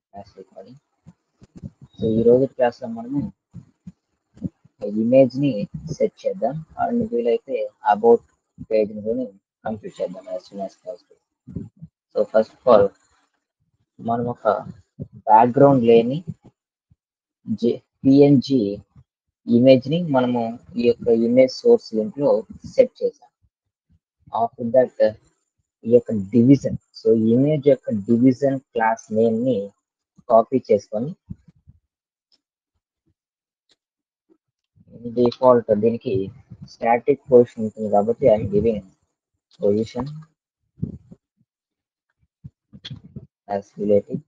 Class recording so ఈ రోజు క్లాస్లో మనము ఇమేజ్ ని సెట్ చేద్దాం అండ్ వీలైతే అబౌట్ పేజ్ ని కంప్లీట్ చేద్దాం as soon as possible so first of all మనం ఒక బ్యాక్గ్రౌండ్ లేని జే పిఎన్జి ఇమేజ్ ని మనము ఈ యొక్క ఇమేజ్ సోర్స్ లింక్ లో సెట్ చేసాం ఆఫ్టర్ దట్ ఈ యొక్క డివిజన్ సో ఇమేజ్ యొక్క డివిజన్ క్లాస్ నేమ్ ని కాపీ చేసుకొని డిఫాల్ట్ దీనికి స్టాటిక్ పొజిషన్ ఉంటుంది కాబట్టి I'm giving position as relative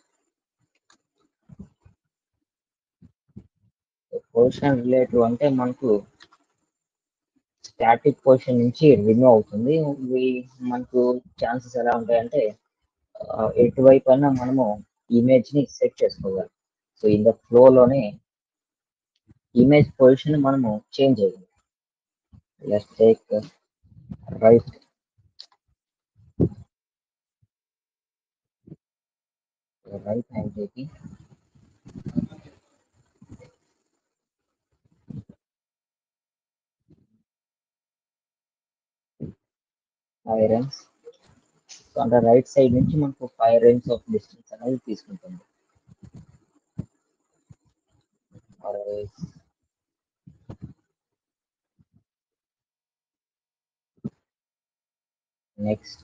position relative అంటే మనకు స్టాటిక్ పొజిషన్ నుంచి రిమూవ్ అవుతుంది ఇవి మనకు ఛాన్సెస్ ఎలా ఉంటాయంటే ఆ, ఎటువైపు అయినా మనము ఇమేజ్ ని సెట్ చేసుకోగలం సో ఇన్ ద ఫ్లో లోనే ఇమేజ్ పొజిషన్ మనము చేంజ్ అయ్యింది let's take right right hand taking five runs so అంటే రైట్ సైడ్ నుంచి మనకు ఫైవ్ రన్స్ ఆఫ్ డిస్టెన్స్ అనేది తీసుకుంటుంది నెక్స్ట్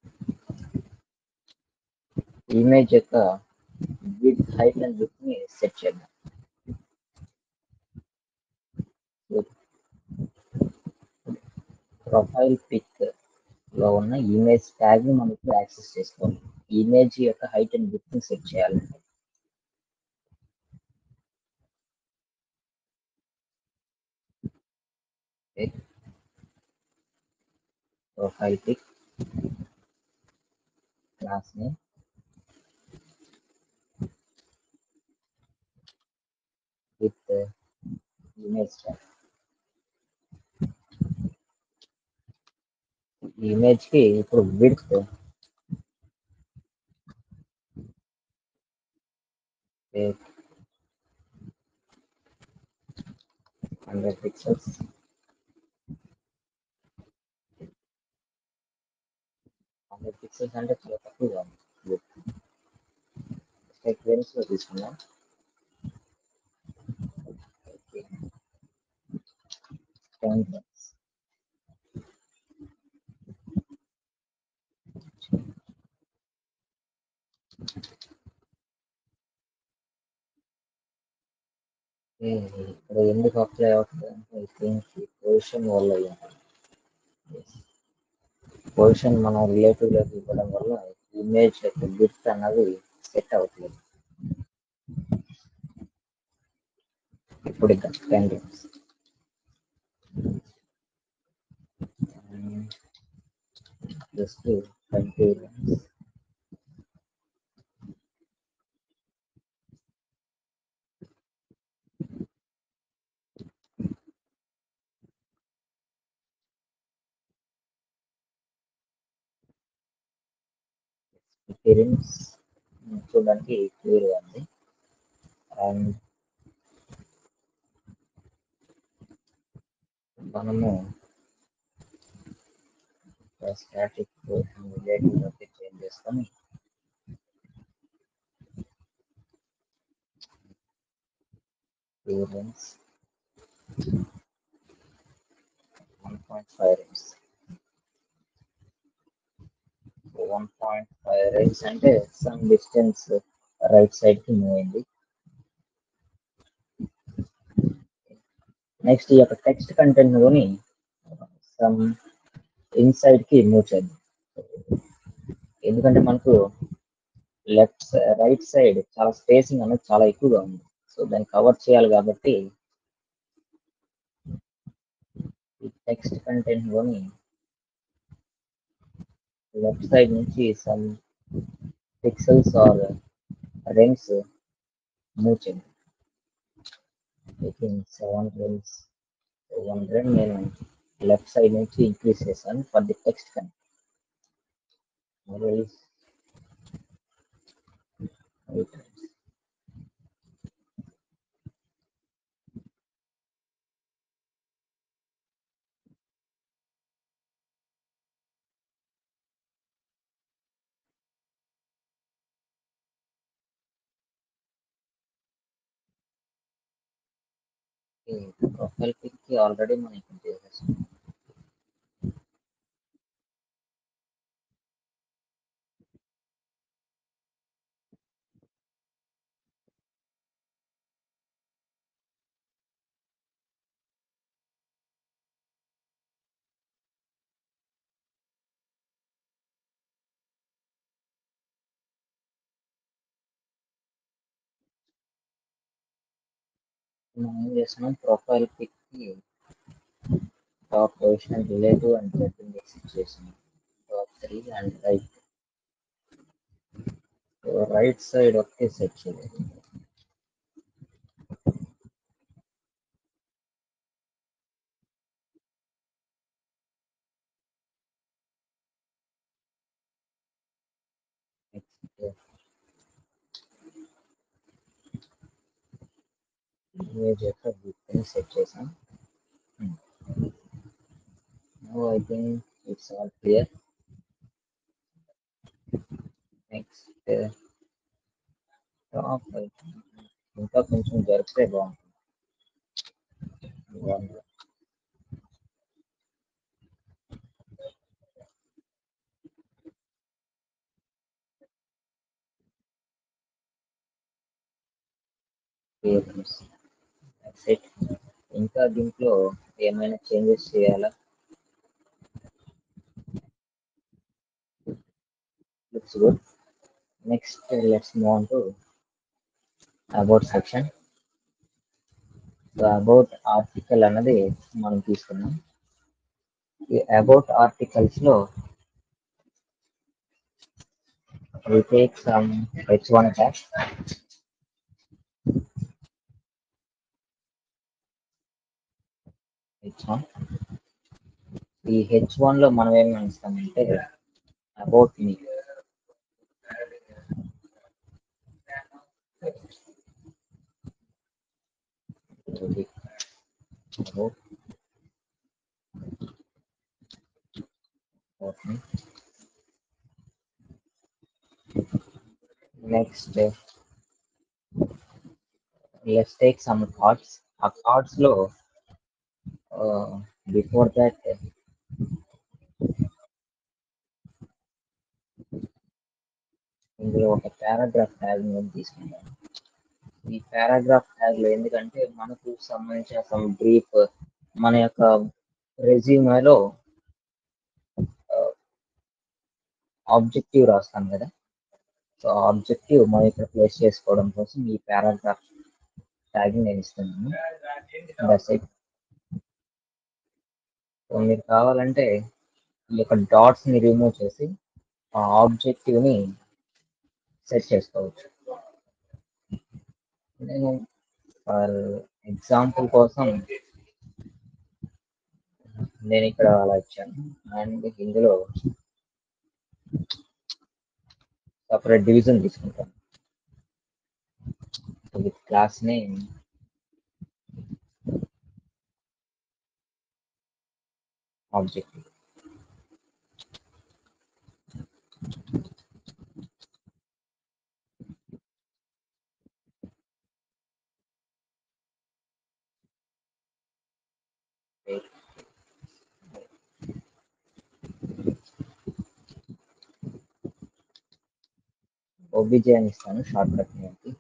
ఇమేజ్ యొక్క విత్ హైట్ అండ్ విత్ ని సెట్ చేద్దాం ప్రొఫైల్ పిక్ లో ఉన్న ఇమేజ్ ట్యాగ్ ని మనం ఇప్పుడు యాక్సెస్ చేసుకోవాలి ఇమేజ్ యొక్క హైట్ అండ్ విత్ ని సెట్ చేయాలంటే ప్రొఫైల్ పిక్ క్లాస్ ని విత్ ఇమేజ్ ట్యాగ్ ఇమేజ్ కి ఇప్పుడు width hundred pixels hundred pixels అంటే చాలా తక్కువగా ఉంది విత్ ఫ్రేమ్స్ లో తీసుకున్నాం టెన్ ఫ్రేమ్స్ ఇక్కడ ఎందుకు అప్లై అవుతుంది అంటే ఐ థింక్ ఈ పొజిషన్ వల్ల పొజిషన్ మనం రిలేటివ్ లోకి ఇవ్వడం వల్ల ఇమేజ్ యొక్క విత్ అన్నది సెట్ అవుతుంది ఇప్పుడు ఇద్దాం ten runs just twenty runs appearance చూడడానికి క్లియర్ గా ఉంది అండ్ మనము స్టాటిక్ రిలేటివ్ లోకి చేంజ్ చేసుకొని appearance one point five range one point five range అంటే సమ్ డిస్టెన్స్ రైట్ సైడ్ కి మూవ్ అయింది నెక్స్ట్ ఈ యొక్క టెక్స్ట్ కంటెంట్ కొని సమ్ ఇన్సైడ్ కి మూవ్ చేద్దాం ఎందుకంటే మనకు లెఫ్ట్ రైట్ సైడ్ చాలా స్పేసింగ్ అనేది చాలా ఎక్కువగా ఉంది సో దాన్ని కవర్ చేయాలి కాబట్టి ఈ టెక్స్ట్ కంటెంట్ లోని లెఫ్ట్ సైడ్ నుంచి some pixels or rems move చేయండి taking seven rems one rem నేను లెఫ్ట్ సైడ్ నుంచి ఇంక్రీజ్ చేశాను for the text content right profile పిక్కి ఆల్రెడీ మనం ఇక్కడ చేసేసాం మనం ఏం చేస్తున్నాం ప్రొఫైల్ పిక్కి top position relative and setting exit చేసాం top three and right right side okay set చేయాలి నెక్స్ట్ ఇమేజ్ యొక్క విత్ సెట్ చేసాం no I think it's all clear next top ఇంకా కొంచెం జరిపితే బాగుంటుంది బాగుంది క్లియర్నెస్ సెట్ ఇంకా దీంట్లో ఏమైనా చేంజెస్ చేయాలా looks good next let's move on to about section so about article అన్నది మనం తీసుకున్నాం ఈ అబౌట్ ఆర్టికల్స్ లో we take some h1 tag h1 ఈ h1 లో మనం ఏం ఇస్తామంటే about me about about me next let's take some thoughts ఆ థాట్స్ లో బిఫోర్ దట్ ఇందులో ఒక పారాగ్రాఫ్ ట్యాగ్ నేను తీసుకుంటాను ఈ పారాగ్రాఫ్ ట్యాగ్ లో ఎందుకంటే మనకు సంబంధించిన సమ్ బ్రీఫ్ మన యొక్క రెజ్యూమేలో ఆబ్జెక్టివ్ రాస్తాం కదా సో ఆబ్జెక్టివ్ మనం ఇక్కడ ప్లేస్ చేసుకోవడం కోసం ఈ పారాగ్రాఫ్ ట్యాగ్ నేను ఇస్తున్నాను దట్స్ ఇట్ సో మీరు కావాలంటే ఈ యొక్క డాట్స్ ని రిమూవ్ చేసి ఆ ఆబ్జెక్టివ్ ని సెట్ చేసుకోవచ్చు నేను ఫర్ ఎగ్జాంపుల్ కోసం నేను ఇక్కడ అలా ఇచ్చాను అండ్ ఇందులో సపరేట్ డివిజన్ తీసుకుంటాను with class name objective OBJ అని ఇస్తాను షార్ట్ కట్ నేమ్కి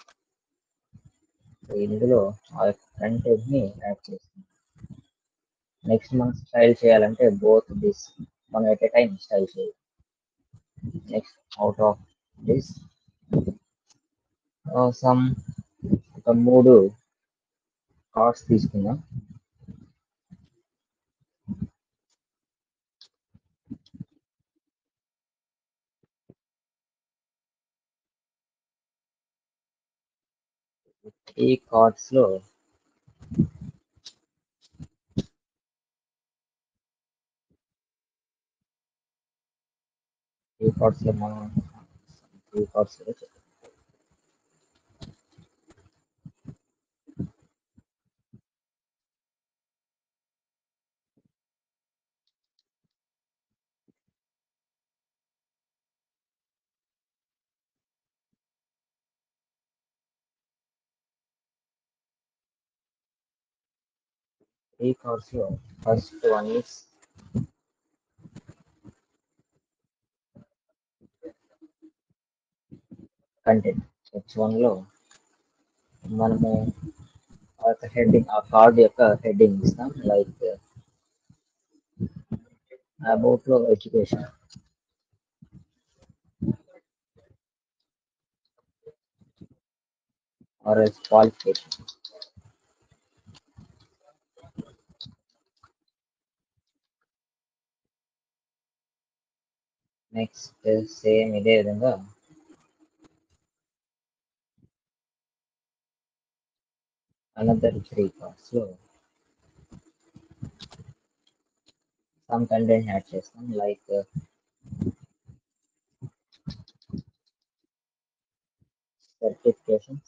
సో ఇందులో ఆ కంటెంట్ ని యాడ్ చేస్తాను నెక్స్ట్ మనం స్టైల్ చేయాలంటే బోత్ దిస్ మనం ఎట్ ఎ టైం స్టైల్ చేయాలి next out of this some ఒక మూడు కార్డ్స్ తీసుకుందాం ఈ కార్డ్స్ లో ఈ కార్డ్స్ లో మనం ఈ కార్డ్స్ లో చెప్తాం త్రీ కార్డ్స్ లో first one is content H one లో మనము ఒక హెడ్డింగ్ ఆ కార్డ్ యొక్క హెడ్డింగ్ ఇస్తాం లైక్ అబౌట్ లో education or S qualification next same ఇదే విధంగా అనదర్ త్రీ కార్డ్స్ లో సమ్ కంటెంట్ యాడ్ చేస్తాం like certifications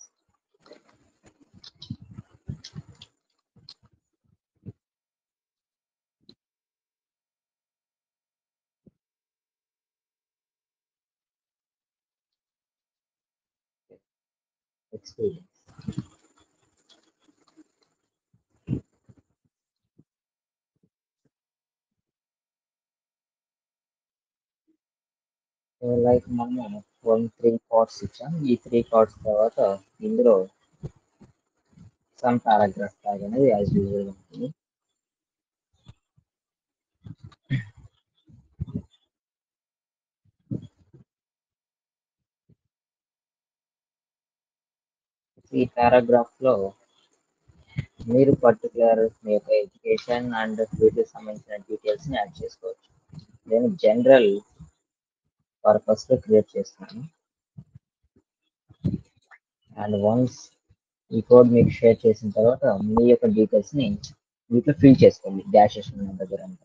experience. So like మనము వన్ త్రీ కార్డ్స్ ఇచ్చాం ఈ త్రీ కార్డ్స్ తర్వాత ఇందులో సమ్ పారాగ్రాఫ్ ట్యాగ్ అనేది యాజ్ యూజువల్ ఉంటుంది ఈ పారాగ్రాఫ్ లో మీరు పర్టికులర్ మీ యొక్క ఎడ్యుకేషన్ అండ్ వీటికి సంబంధించిన డీటెయిల్స్ ని యాడ్ చేసుకోవచ్చు నేను జనరల్ పర్పస్ లో క్రియేట్ చేస్తున్నాను అండ్ వన్స్ ఈ కోడ్ మీకు షేర్ చేసిన తర్వాత మీ యొక్క డీటెయిల్స్ ని వీటిలో ఫిల్ చేసుకోండి డాషెస్ ఉన్న దగ్గర అంతా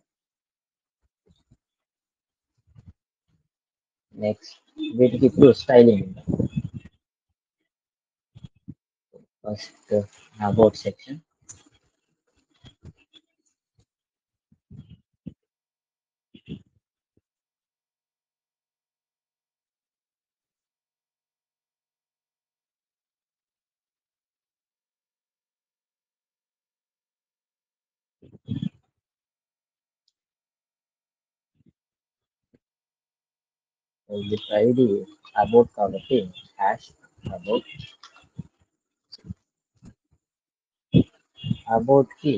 నెక్స్ట్ వీటికి ఇప్పుడు స్టైలింగ్ ఉంది ఫస్ట్ అబౌట్ సెక్షన్ ఇది ఐడి అబౌట్ కాబట్టి హ్యాష్ అబౌట్ అబౌట్ కి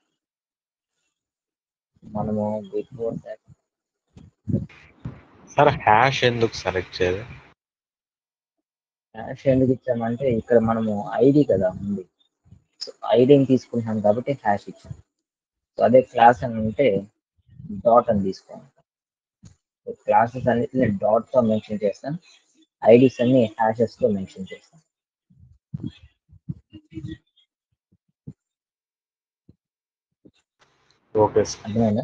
మనము బిఫోర్ దట్ సార్ హ్యాష్ ఎందుకు సార్ ఇచ్చేది హ్యాష్ ఎందుకు ఇచ్చామంటే ఇక్కడ మనము ఐడి కదా ఉంది సో ఐడిని తీసుకుంటున్నాం కాబట్టి హ్యాష్ ఇచ్చాం సో అదే క్లాస్ అని ఉంటే డాట్ అని తీసుకోవాలి సో క్లాసెస్ అన్నిటిని డాట్ తో మెన్షన్ చేస్తాం ఐడీస్ అన్ని హ్యాషెస్ తో మెన్షన్ చేస్తాం ఓకే సార్ అర్థమైందా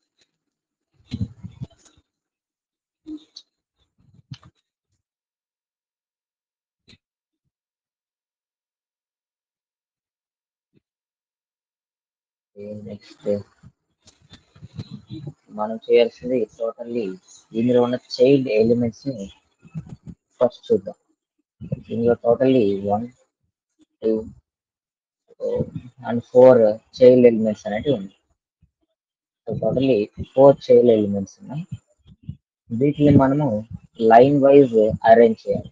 నెక్స్ట్ మనం చేయాల్సింది టోటల్లీ ఇందులో ఉన్న చైల్డ్ ఎలిమెంట్స్ ని ఫస్ట్ చూద్దాం ఇందులో totally one two and four child elements అనేవి ఉన్నాయి so totally four child elements ఉన్నాయి వీటిని మనము లైన్ వైజ్ అరేంజ్ చేయాలి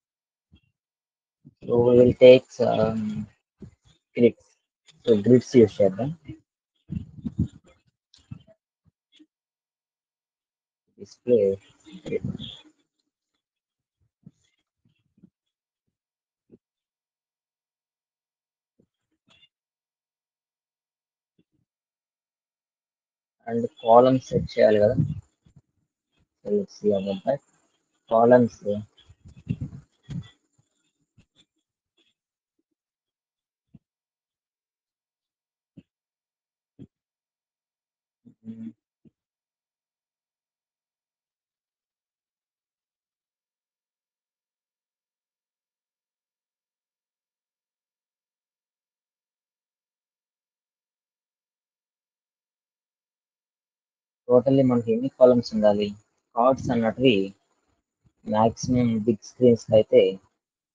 so will take grids so grids use చేద్దాం display grid and columns set చేయాలి కదా so let's see about that columns totally మనకి ఎన్ని కాలమ్స్ ఉండాలి కార్డ్స్ అన్నటివి మాక్సిమం బిగ్ స్క్రీన్స్ అయితే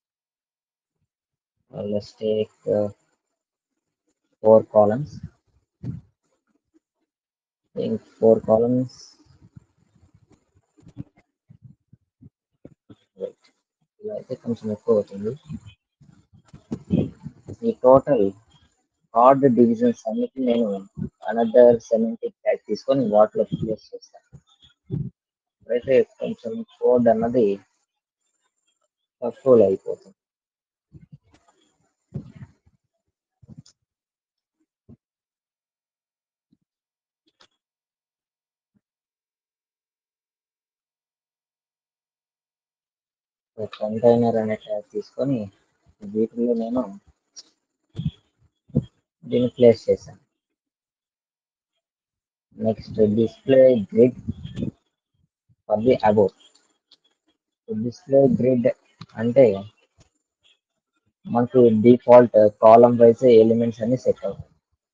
లెట్స్ టేక్ ఫోర్ కాలమ్స్ ఇంక ఫోర్ కాలమ్స్ రైట్ ఇలా అయితే కొంచెం ఎక్కువ అవుతుంది ఈ టోటల్ కార్డ్ డివిజన్స్ అన్నిటి నేను అనదర్ సెవెంటీ ట్యాగ్ తీసుకొని వాటిలో ప్లేస్ చేస్తాను అయితే కొంచెం కోడ్ అన్నది తక్కువలో అయిపోతుంది కంటైనర్ అనే ట్యాగ్ తీసుకొని వీటిలో నేను దీన్ని ప్లేస్ చేశాను next display grid for the about display grid అంటే మనకు డిఫాల్ట్ కాలం వైజ్ ఎలిమెంట్స్ అన్ని సెట్ అవుతాయి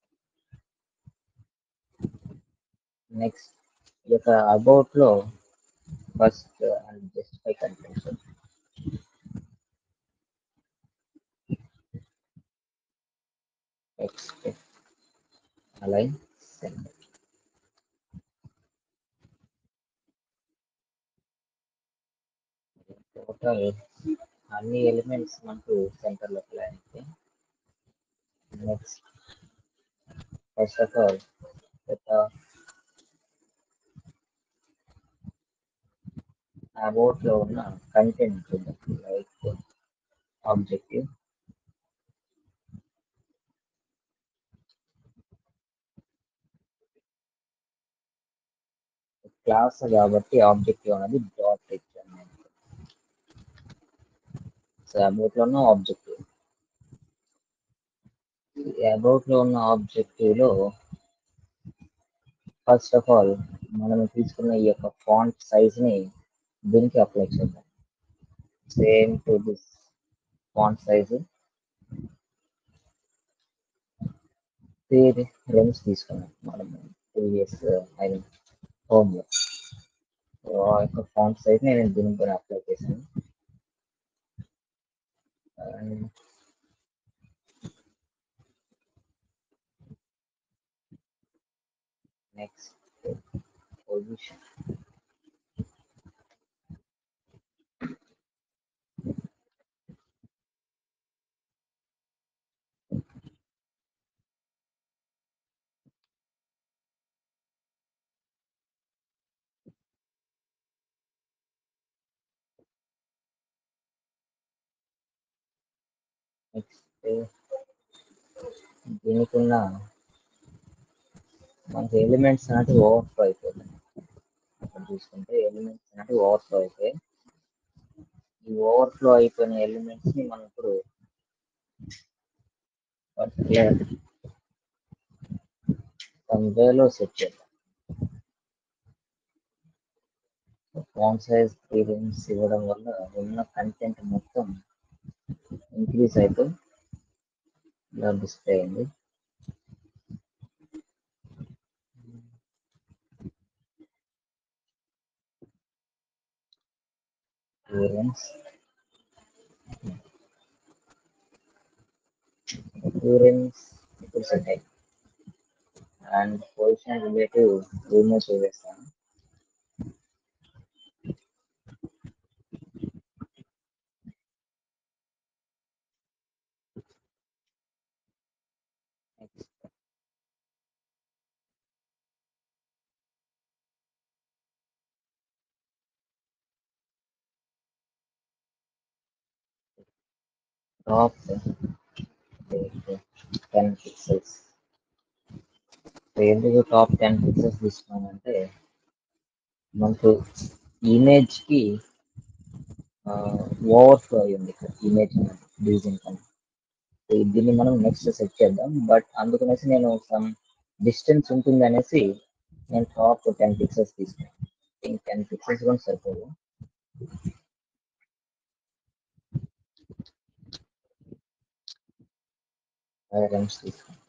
నెక్స్ట్ ఈ యొక్క అబౌట్ లో first and justify contents expect align center total అన్ని ఎలిమెంట్స్ మనకు సెంటర్ లో అప్లై అయితే next first of all about లో ఉన్న కంటెంట్ చూద్దాం లైక్ ఆబ్జెక్టివ్ క్లాస్ కాబట్టి ఆబ్జెక్టివ్ అనేది డాట్ హెచ్ అనేది సో అబౌట్ లో ఉన్న ఆబ్జెక్టివ్ అబౌట్ లో ఉన్న ఆబ్జెక్టివ్ లో ఫస్ట్ ఆఫ్ ఆల్ మనం తీసుకున్న ఈ యొక్క ఫాంట్ సైజ్ ని దీనికి అప్లై చేద్దాం same to this font size three rems తీసుకున్నాం మనం ప్రీవియస్ ఐ హోమ్ లో సో ఆ యొక్క ఫాంట్ సైజ్ నేను దీనికి కూడా అప్లై చేశాను అండ్ నెక్స్ట్ పొజిషన్ నెక్స్ట్ దీనికి ఉన్న మనకి ఎలిమెంట్స్ అనేవి ఓవర్ఫ్లో అయిపోతాయి ఇక్కడ చూసుకుంటే ఎలిమెంట్స్ అనేవి ఓవర్ఫ్లో అయిపోయి ఈ ఓవర్ఫ్లో అయిపోయిన ఎలిమెంట్స్ ని మనం ఇప్పుడు పర్టికులర్ వేలో సెట్ చేద్దాం ఫాంట్ సైజ్ త్రీ రేంజ్ ఇవ్వడం వల్ల ఉన్న కంటెంట్ మొత్తం ఇంక్రీజ్ అవుతూ ఇలా డిస్ప్లే అయింది appearance appearance ఇప్పుడు సెట్ అయింది అండ్ పొజిషన్ రిలేటివ్ రిమూవ్ చేసేస్తాను నెక్స్ట్ టాప్ టెన్ పిక్సెల్స్ ఎందుకు టాప్ టెన్ పిక్సెల్స్ తీసుకున్నామంటే మనకు ఇమేజ్ కి ఓవర్ఫ్లో అయ్యింది ఇక్కడ ఇమేజ్ డివిజన్ కన్నా సో దీన్ని మనం నెక్స్ట్ సెట్ చేద్దాం బట్ అందుకనేసి నేను సమ్ డిస్టెన్స్ ఉంటుంది అనేసి నేను టాప్ టెన్ పిక్సెల్స్ తీసుకున్నాను ఇంక టెన్ పిక్సెల్స్ కూడా సరిపోదు రెమ్స్ తీసుకున్నాను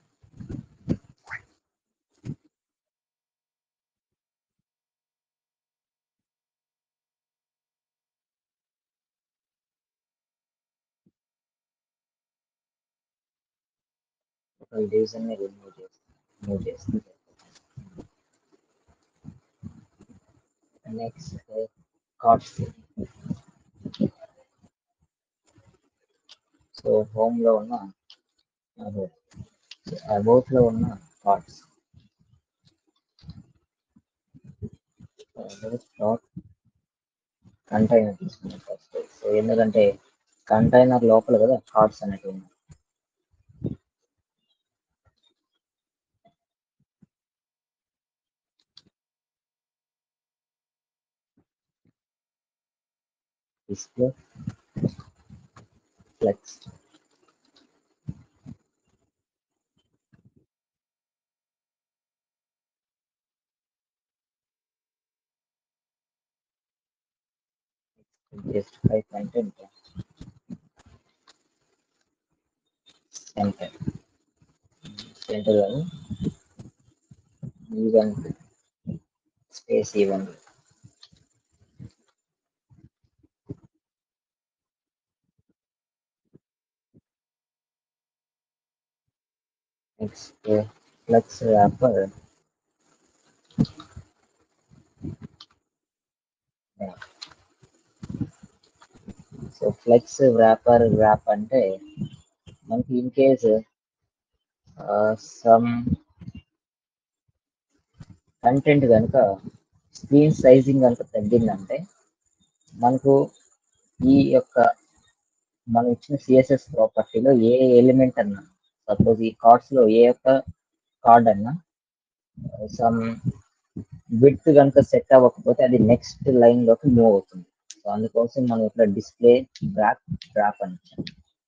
ఒక డివిజన్ ని రిమూవ్ చేస్తాను రిమూవ్ చేస్తాను నెక్స్ట్ కార్డ్స్ సో హోమ్ లో ఉన్న అబౌట్ అబౌట్ లో ఉన్న కార్డ్స్ డాట్ కంటైనర్ తీసుకున్నాం ఫస్ట్ సో ఎందుకంటే కంటైనర్ లోపల కదా కార్డ్స్ అనేవి ఉన్నాయి display flex just by content center center అని event space event next flex wrapper so flex wrapper wrap అంటే మనకి ఇన్ కేస్ సమ్ కంటెంట్ కనుక స్క్రీన్ సైజింగ్ కనుక తగ్గిందంటే మనకు ఈ యొక్క మనం ఇచ్చిన సిఎస్ఎస్ ప్రాపర్టీలో ఏ ఎలిమెంట్ అన్నా సపోజ్ ఈ కార్డ్స్ లో ఏ యొక్క కార్డ్ అన్నా సమ్ విత్ కనుక సెట్ అవ్వకపోతే అది నెక్స్ట్ లైన్ లోకి మూవ్ అవుతుంది సో అందుకోసం మనం ఇక్కడ డిస్ప్లే ర్యాప్ ర్యాప్ అని ఇచ్చాం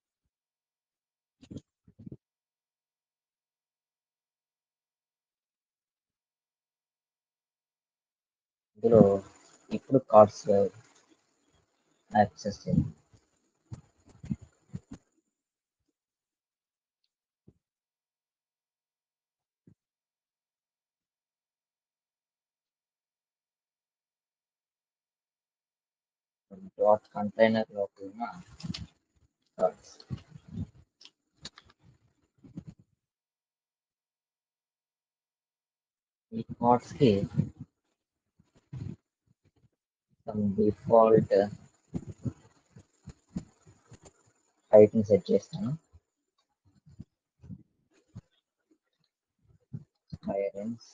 ఇందులో ఇప్పుడు కార్డ్స్ యాక్సెస్ చేయాలి డాట్ కంటైనర్ లోపల ఉన్న కార్డ్స్ ఈ కార్డ్స్ కి సమ్ డిఫాల్ట్ హైట్ ని సెట్ చేస్తాను హైరెన్స్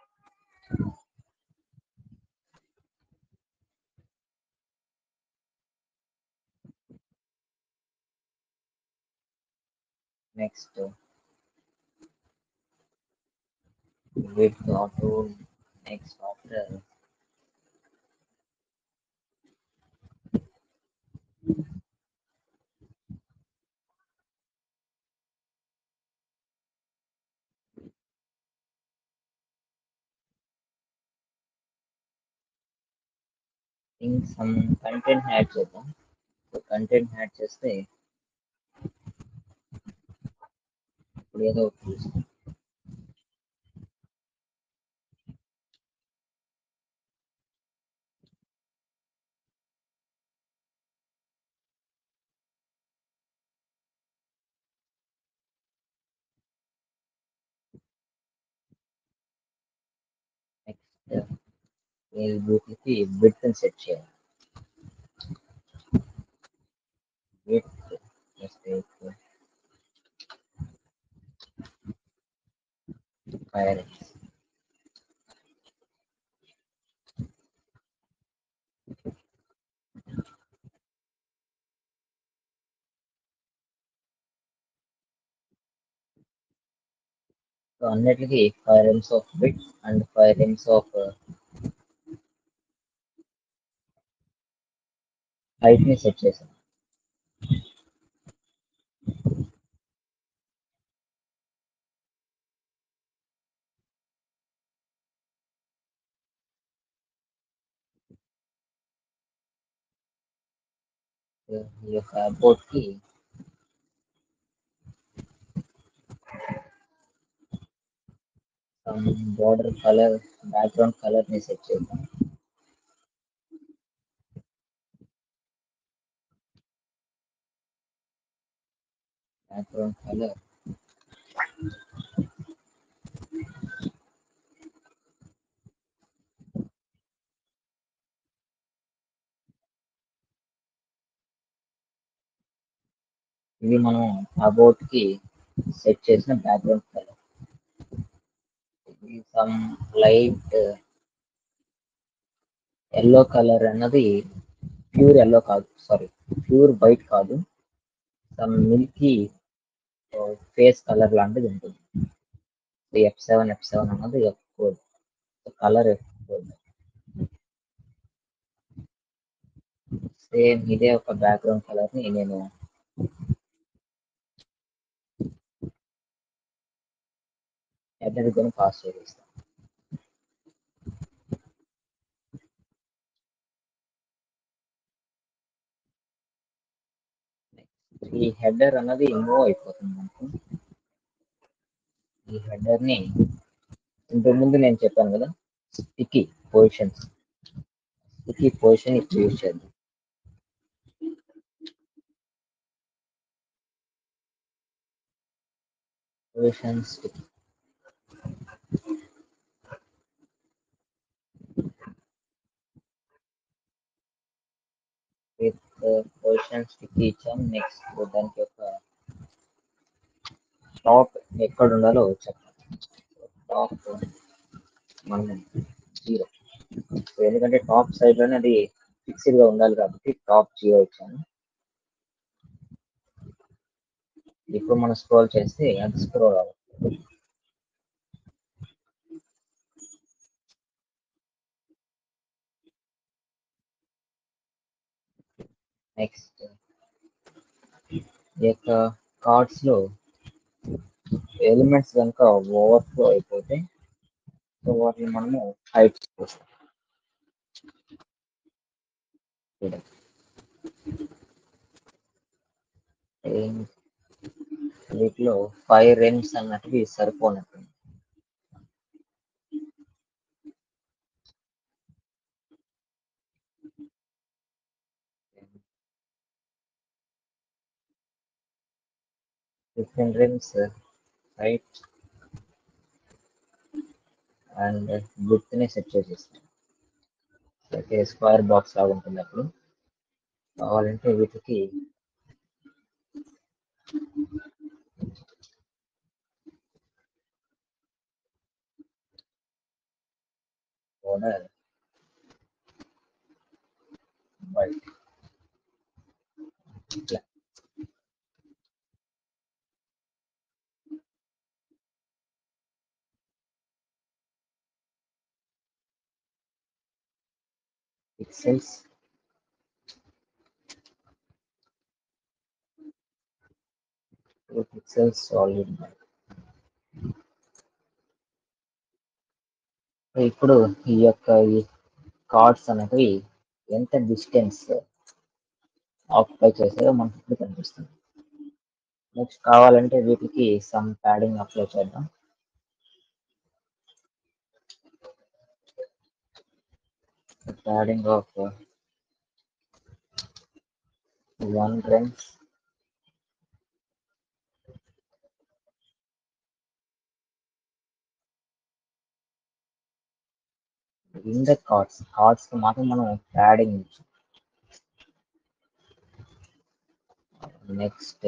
next width auto next after think some content add చేద్దాం కంటెంట్ యాడ్ చేస్తే ఇప్పుడు ఏదో ఒకటి చూస్తాం నెక్స్ట్ ఈ వీటికి బిట్ సెట్ చేయాలి బిట్ మిస్టేక్ పైరెట్స్ సో అన్నిటికీ five rems of width and five rems of height ని సెట్ చేశాను ఈ యొక్క అబౌట్ కి some border colour background colour ని సెట్ చేద్దాం బ్యాక్గ్రౌండ్ కలర్ ఇది మనం అబౌట్ కి సెట్ చేసిన బ్యాక్గ్రౌండ్ కలర్ ఇది సమ్ లైట్ ఎల్లో కలర్ అన్నది ప్యూర్ ఎల్లో కాదు సారీ ప్యూర్ వైట్ కాదు సమ్ మిల్కీ ఫేస్ కలర్ లాంటిది ఉంటుంది ఎఫ్ సెవెన్ ఎఫ్ సెవెన్ అన్నది F code colour F code same ఇదే ఒక బ్యాక్గ్రౌండ్ కలర్ ని నేను ఎద్దరికొని పాస్ చేస్తాను ఈ హెడర్ అన్నది మూవ్ అయిపోతుంది మనకు ఈ హెడర్ ని ఇంతకుముందు నేను చెప్పాను కదా స్టిక్కీ పొజిషన్స్ స్టిక్కీ పొజిషన్ ఇప్పుడు యూజ్ చేద్దాం position sticky with position sticky ఇచ్చాం నెక్స్ట్ దానికి ఒక టాప్ ఎక్కడ ఉండాలో చెప్పాలి టాప్ మనం జీరో ఎందుకంటే టాప్ సైడ్ లోనే అది ఫిక్స్డ్ గా ఉండాలి కాబట్టి టాప్ జీరో ఇచ్చాను ఇప్పుడు మనం స్క్రోల్ చేస్తే అది స్క్రోల్ అవ్వాలి నెక్స్ట్ ఈ యొక్క కార్డ్స్ లో ఎలిమెంట్స్ కనుక ఓవర్ఫ్లో అయిపోతే సో వాటిని మనము హైట్ చేస్తాం చూడండి ఏం- వీటిలో ఫైవ్ రెన్స్ అన్నట్టువి సరిపోనట్టుంది fifteen rems height and with ని సెట్ చేసేస్తాం అయితే స్క్వేర్ బాక్స్ లాగా ఉంటుంది అప్పుడు కావాలంటే వీటికి బోర్డర్ వైట్ ఇట్లా పిక్సెల్స్ టూ పిక్సెల్స్ సాలిడ్ ఇప్పుడు ఈ యొక్క ఈ కార్డ్స్ అనేవి ఎంత డిస్టెన్స్ ఆక్యుపై చేసాయో మనకి ఇప్పుడు కనిపిస్తుంది నెక్స్ట్ కావాలంటే వీటికి సమ్ ప్యాడింగ్ అప్లై చేద్దాం padding of one rems in the cards cards కి మాత్రం మనం ప్యాడింగ్ ఇచ్చాం నెక్స్ట్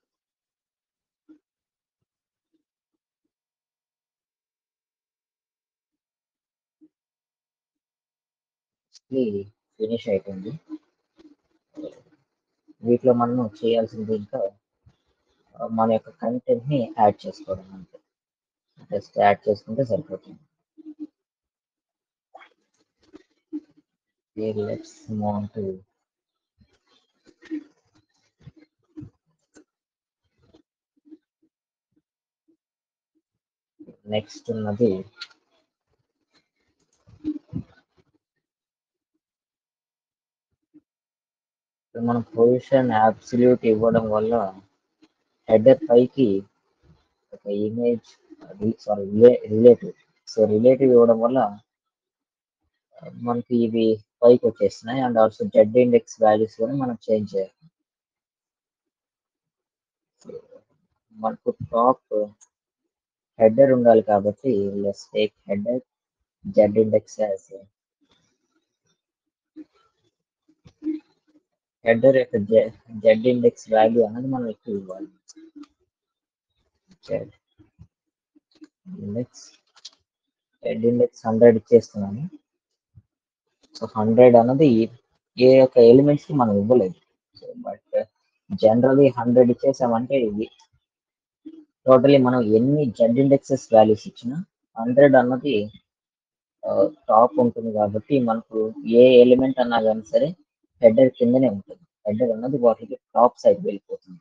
ఫినిష్ అయిపోయింది వీటిలో మనం చేయాల్సింది ఇంకా ఆ, మన యొక్క కంటెంట్ ని యాడ్ చేసుకోవడం అంతే జస్ట్ యాడ్ చేసుకుంటే సరిపోతుంది లెట్స్ మూవ్ టు నెక్స్ట్ ఉన్నది ఇప్పుడు మనం పొజిషన్ అబ్సల్యూట్ ఇవ్వడం వల్ల హెడర్ పైకి ఒక image sorry relative so relative ఇవ్వడం వల్ల మనకి ఇవి పైకి వచ్చేస్తున్నాయి and also Z index values కూడా మనం చేంజ్ చేయాలి మనకు టాప్ హెడర్ ఉండాలి కాబట్టి let's take header Z index as header యొక్క జెడ్ ఇండెక్స్ వాల్యూ అనేది మనం ఎక్కువ ఇవ్వాలి Z index head index hundred ఇచ్చేస్తున్నాను సో హండ్రెడ్ అన్నది ఏ యొక్క ఎలిమెంట్స్ కి మనం ఇవ్వలేదు సో బట్ జనరలీ హండ్రెడ్ ఇచ్చేసామంటే ఇది టోటలీ మనం ఎన్ని జెడ్ ఇండెక్సెస్ వాల్యూస్ ఇచ్చినా హండ్రెడ్ అన్నది టాప్ ఉంటుంది కాబట్టి మనకు ఏ ఎలిమెంట్ అన్నా కానీ సరే హెడర్ కిందనే ఉంటుంది హెడర్ అన్నది వాటికి టాప్ సైడ్ వెళ్ళిపోతుంది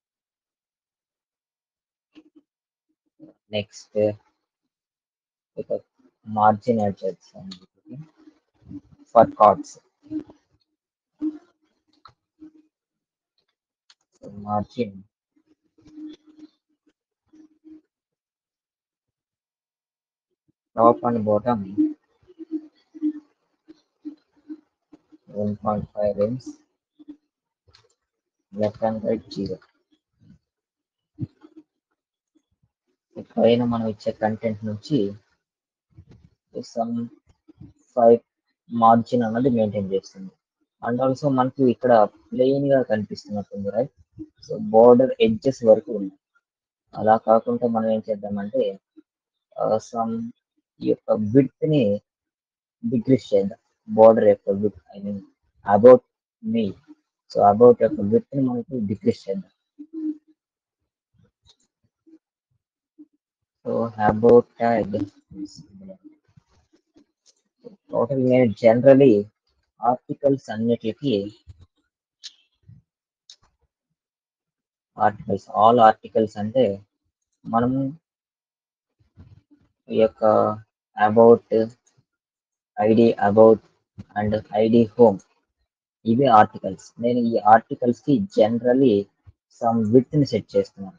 నెక్స్ట్ ఇక మార్జిన్ యాడ్ చేస్తాం for cards margin top and bottom 1.5 rems left and right 0 పైన మనం ఇచ్చే కంటెంట్ నుంచి సమ్ ఫైవ్ మార్జిన్ అన్నది మెయింటైన్ చేస్తుంది అండ్ ఆల్సో మనకు ఇక్కడ ప్లెయిన్ గా కనిపిస్తున్నట్టుంది రైట్ సో బోర్డర్ ఎడ్జెస్ వరకు ఉంది అలా కాకుండా మనం ఏం చేద్దామంటే సమ్ ఈ యొక్క విడ్త్ ని డిక్రీస్ చేద్దాం బోర్డర్ యొక్క width I mean about me so about యొక్క విత్ ని మనకి డిక్రీస్ చేద్దాం సో అబౌట్ ట్యాగ్ టోటల్ నేను జనరలీ ఆర్టికల్స్ అన్నిటికి ఆర్టికల్స్ ఆల్ ఆర్టికల్స్ అంటే మనము ఈ యొక్క about ID about and ID home ఇవి ఆర్టికల్స్ నేను ఈ ఆర్టికల్స్ కి జనరలీ సమ్ విత్ ని సెట్ చేస్తున్నాను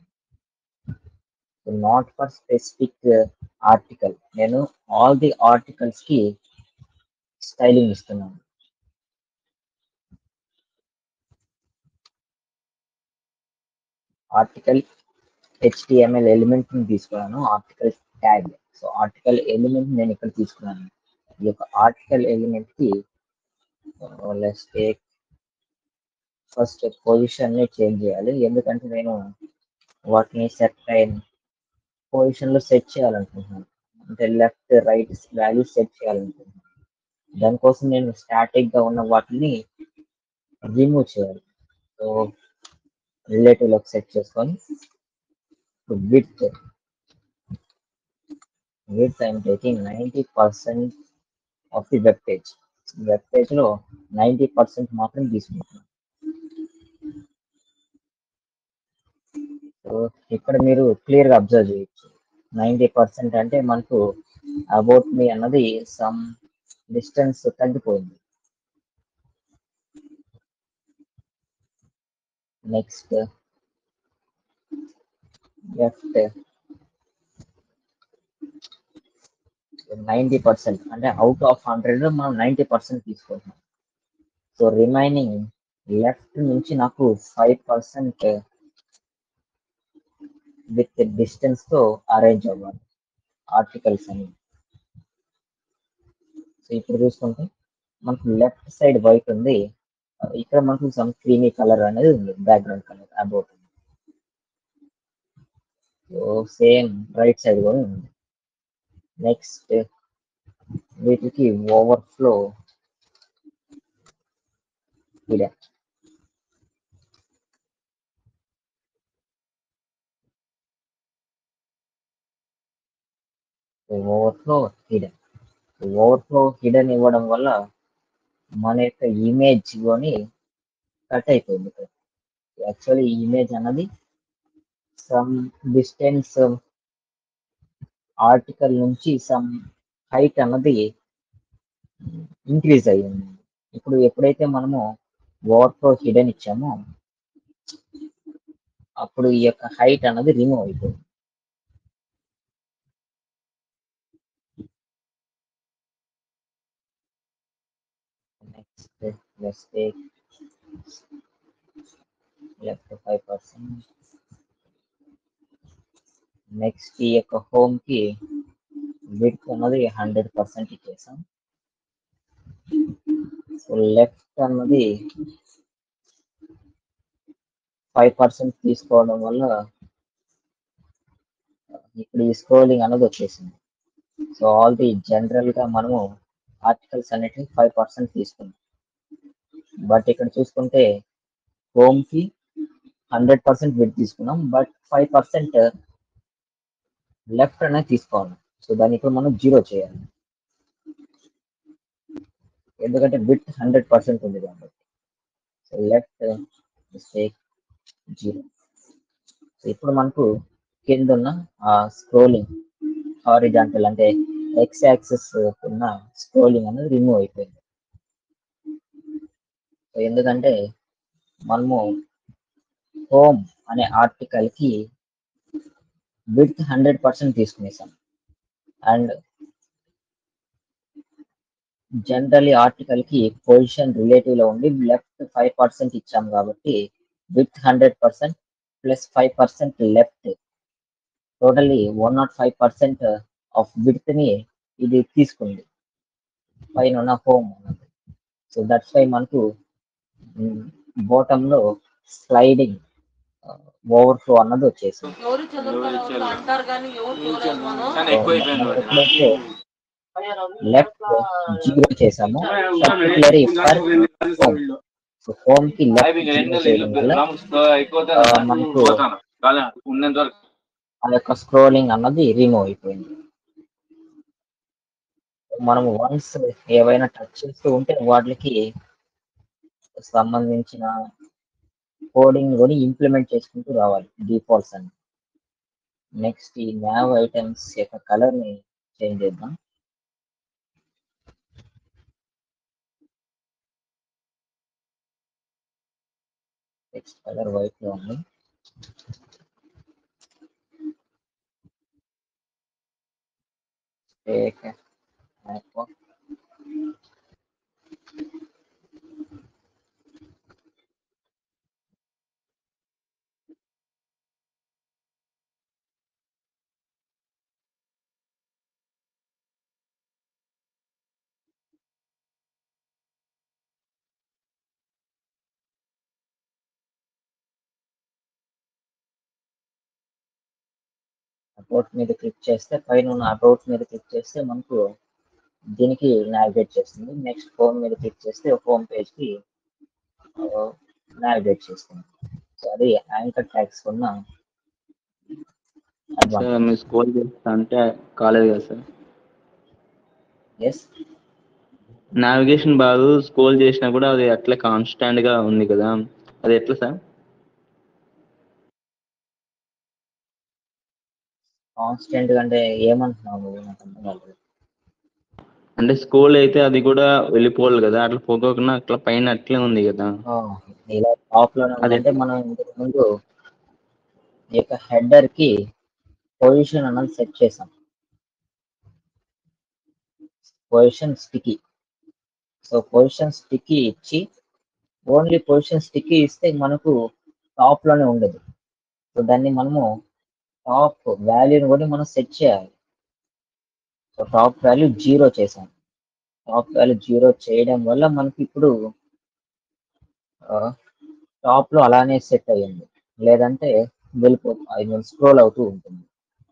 నాట్ ఫర్ స్పెసిఫిక్ ఆర్టికల్ నేను ఆల్ ది ఆర్టికల్స్ కి స్టైలింగ్ ఇస్తున్నాను ఆర్టికల్ హెచ్టిఎంఎల్ ఎలిమెంట్ ని తీసుకున్నాను article tag so article element నేను ఇక్కడ తీసుకున్నాను ఈ యొక్క ఆర్టికల్ ఎలిమెంట్ కి లెట్స్ టేక్ ఫస్ట్ పొజిషన్ ని చేంజ్ చేయాలి ఎందుకంటే నేను వాటిని సెట్ అయిన పొజిషన్ లో సెట్ చేయాలనుకుంటున్నాను అంటే లెఫ్ట్ రైట్ వాల్యూ సెట్ చేయాలనుకుంటున్నాను దానికోసం నేను స్టాటిక్ గా ఉన్న వాటిని రిమూవ్ చేయాలి సో రిలేటివ్ లోకి సెట్ చేసుకొని width width I'm taking ninety percent of the web page web page లో నైంటీ పర్సెంట్ మాత్రం తీసుకుంటున్నాను సో ఇక్కడ మీరు క్లియర్ గా అబ్జర్వ్ చేయొచ్చు నైంటీ పర్సెంట్ అంటే మనకు అబౌట్ మీ అన్నది సమ్ డిస్టెన్స్ తగ్గిపోయింది నెక్స్ట్ లెఫ్ట్ నైంటీ పర్సెంట్ అంటే అవుట్ ఆఫ్ హండ్రెడ్ మనం నైంటీ పర్సెంట్ తీసుకుంటున్నాం సో రిమైనింగ్ లెఫ్ట్ నుంచి నాకు ఫైవ్ పర్సెంట్ విత్ డిస్టెన్స్ తో అరేంజ్ అవ్వాలి ఆర్టికల్స్ అని సో ఇప్పుడు చూసుకుంటే మనకు లెఫ్ట్ సైడ్ వైట్ ఉంది ఇక్కడ మనకు సమ్ క్రీమీ కలర్ అనేది ఉంది background colour about so same right side కూడా ఉంది నెక్స్ట్ వీటికి ఓవర్ఫ్లో ఇలా ఓవర్ఫ్లో హిడెన్ ఓవర్ఫ్లో హిడెన్ ఇవ్వడం వల్ల మన యొక్క ఇమేజ్ కొని కట్ అయిపోయింది ఇక్కడ యాక్చువల్లీ ఇమేజ్ అన్నది సమ్ డిస్టెన్స్ ఆర్టికల్ నుంచి సమ్ హైట్ అన్నది ఇంక్రీజ్ అయ్యింది ఇప్పుడు ఎప్పుడైతే మనము ఓవర్ఫ్లో హిడెన్ ఇచ్చామో అప్పుడు ఈ యొక్క హైట్ అన్నది రిమూవ్ అయిపోయింది next let's take left five percent next ఈ యొక్క హోమ్ కి విడ్త్ అన్నది హండ్రెడ్ పర్సెంట్ ఇచ్చేసాం సో లెఫ్ట్ అన్నది ఫైవ్ పర్సెంట్ తీసుకోవడం వల్ల ఇప్పుడు ఈ స్క్రోలింగ్ అన్నది వచ్చేసింది సో ఆల్ ది జనరల్ గా మనము ఆర్టికల్స్ అన్నిటిని ఫైవ్ పర్సెంట్ తీసుకున్నాం బట్ ఇక్కడ చూసుకుంటే హోమ్ కి హండ్రెడ్ పర్సెంట్ విడ్ తీసుకున్నాం బట్ ఫైవ్ పర్సెంట్ లెఫ్ట్ అనేది తీసుకోవాలి సో దాన్ని ఇప్పుడు మనం జీరో చేయాలి ఎందుకంటే విత్ హండ్రెడ్ పర్సెంట్ ఉంది కాబట్టి so left mistake zero so ఇప్పుడు మనకు కింద ఉన్న ఆ స్క్రోలింగ్ హారిజాంటల్ అంటే ఎక్స్ యాక్సెస్ ఉన్న స్క్రోలింగ్ అనేది రిమూవ్ అయిపోయింది సో ఎందుకంటే మనము హోమ్ అనే ఆర్టికల్ కి విత్ హండ్రెడ్ పర్సెంట్ తీసుకునేసాం అండ్ జనరలీ ఆర్టికల్ కి పొజిషన్ రిలేటివ్ లో ఉండి లెఫ్ట్ ఫైవ్ పర్సెంట్ ఇచ్చాం కాబట్టి width hundred percent plus five percent left totally one not five percent of width ని ఇది తీసుకుంది పైన ఉన్న హోమ్ అన్నది సో దట్స్ వై మనకు బాటమ్ లో స్లైడింగ్ ఓవర్ఫ్లో అన్నది వచ్చేసింది ఎవరు చదువుతారు అంటారు కానీ ఎవరు చూడలేదు మనం కానీ ఎక్కువైపోయింది వాడు. ఎప్పుడైతే లెఫ్ట్ జీరో చేసామో particular for home so home కి టైపింగ్ లెఫ్ట్ రెండు జీరో చేయడం నెలలు వల్ల గ్రామ్స్ అయిపోతే ఆ, మనకు- పోతాను కానీ ఉన్నంత వరకు ఆ యొక్క స్క్రోలింగ్ అన్నది రిమూవ్ అయిపోయింది మనం వన్స్ ఏవైనా టచ్ చేస్తూ ఉంటే వాటికి సంబంధించిన కోడింగ్ కూడా ఇంప్లిమెంట్ చేసుకుంటూ రావాలి డిఫాల్ట్స్ అని నెక్స్ట్ ఈ న్యావ్ ఐటమ్స్ యొక్క కలర్ ని చేంజ్ చేద్దాం టెక్స్ట్ కలర్ వైట్ లో ఉంది టేక్ యాప్ అబౌట్ మీద క్లిక్ చేస్తే పైన ఉన్న అబౌట్ మీద క్లిక్ చేస్తే మనకు దీనికి నావిగేట్ చేస్తుంది నెక్స్ట్ హోమ్ మీద క్లిక్ చేస్తే హోమ్ పేజ్ కి నావిగేట్ చేస్తుంది సో అది యాంకర్ ట్యాగ్స్ ఉన్న సార్ మీరు స్కోర్ చేస్తా అంటే కాలేదు కదా sir yes navigation bar scroll చేసినా కూడా అది అట్లా కాన్స్టాంట్ గా ఉంది కదా అది ఎట్లా సార్ కాన్స్టెంట్ గా అంటే ఏమంటున్నావు నువ్వు నాకు అర్థం కాలేదు అంటే స్కోల్ అయితే అది కూడా వెళ్ళిపోవాలి కదా అట్లా పోకోకుండా అట్లా పైన అట్లే ఉంది కదా ఆ, ఇలా టాప్ లోనే అదే. ఉందంటే మనం ఇంతకు ముందు ఈ యొక్క హెడర్ కి పొజిషన్ అన్నది సెట్ చేసాం position sticky so position sticky ఇచ్చి ఓన్లీ పొజిషన్ స్టికీ ఇస్తే మనకు టాప్ లోనే ఉండదు సో దాన్ని మనము టాప్ వాల్యూని కూడా మనం సెట్ చేయాలి సో టాప్ వాల్యూ జీరో చేసాం టాప్ వాల్యూ జీరో చేయడం వల్ల మనకి ఇప్పుడు టాప్ లో అలానే సెట్ అయ్యింది లేదంటే వెళ్ళిపో ఐ మీన్ స్క్రోల్ అవుతూ ఉంటుంది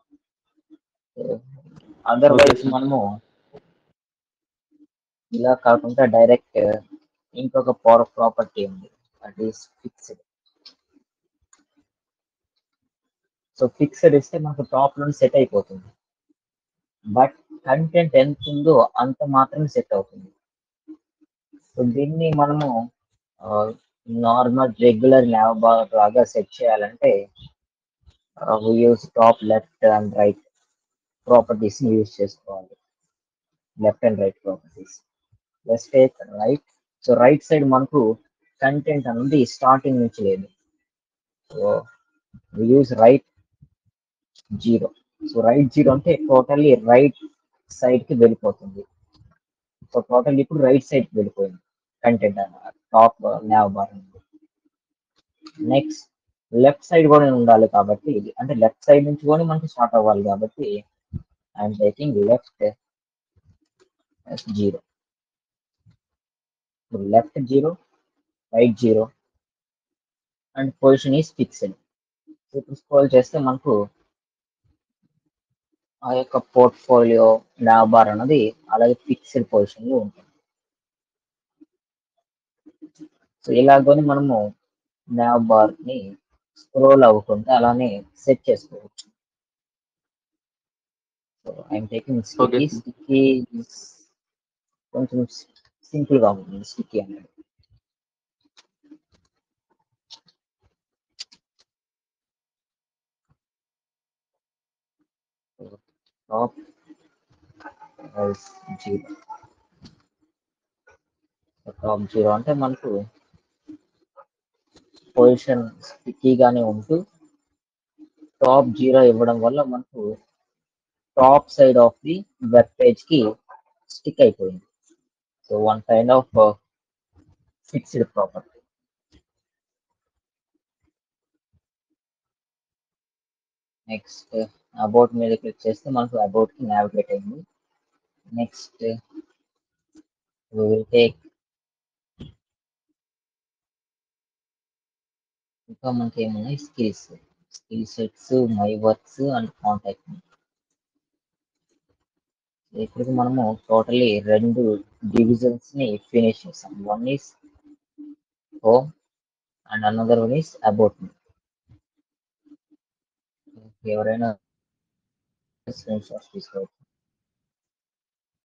అదర్వైజ్ Okay, sir. మనము ఇలా కాకుండా డైరెక్ట్ ఇంకొక పవర్ ప్రాపర్టీ ఉంది అది ఫిక్స్డ్ సో ఫిక్స్డ్ ఇస్తే మనకు టాప్ లో సెట్ అయిపోతుంది బట్ కంటెంట్ ఎంత ఉందో అంత మాత్రమే సెట్ అవుతుంది సో దీన్ని మనము నార్మల్ రెగ్యులర్ ల్యాబ్ బార్ లాగా సెట్ చేయాలంటే use top left and right properties ని యూజ్ చేసుకోవాలి left and right properties let's take right so right side మనకు కంటెంట్ అనేది స్టార్టింగ్ నుంచి లేదు so use right zero so right zero అంటే totally right side కి వెళ్ళిపోతుంది సో టోటల్ ఇప్పుడు రైట్ సైడ్ కి వెళ్ళిపోయింది కంటెంట్ అన్నమాట top nav bar next left side కూడా ఉండాలి కాబట్టి ఇది అంటే లెఫ్ట్ సైడ్ నుంచి కూడా మనకి స్టార్ట్ అవ్వాలి కాబట్టి I'm taking left zero left zero right zero and position is fixed ఇప్పుడు స్క్రోల్ చేస్తే మనకు ఆ యొక్క పోర్ట్ఫోలియో బార్ అన్నది అలాగే ఫిక్స్డ్ పొజిషన్ లో ఉంటుంది సో ఇలాగని మనము nav బార్ ని స్క్రోల్ అవ్వకుండా అలానే సెట్ చేసుకోవచ్చు so I'm taking sticky Okay. Sticky కొంచెం సింపుల్ గా ఉంటుంది స్టిక్కీ అనేది టాప్ జీరో టాప్ జీరో అంటే మనకు పొజిషన్ స్టిక్కీగానే ఉంటూ టాప్ జీరో ఇవ్వడం వల్ల మనకు top side of the web page కి స్టిక్ అయిపోయింది so one kind of fixed property next about మీద క్లిక్ చేస్తే మనకు అబౌట్ కి నావిగేట్ అయింది నెక్స్ట్ విల్ టేక్ ఇంకా మనకి ఏమున్నాయి skills skill sets my works and contact ఇప్పటికి మనము టోటలీ రెండు డివిజన్స్ ని ఫినిష్ చేసాం one is home and another one is about me ఎవరైనా స్క్రీన్ షాట్స్ తీసుకోవచ్చు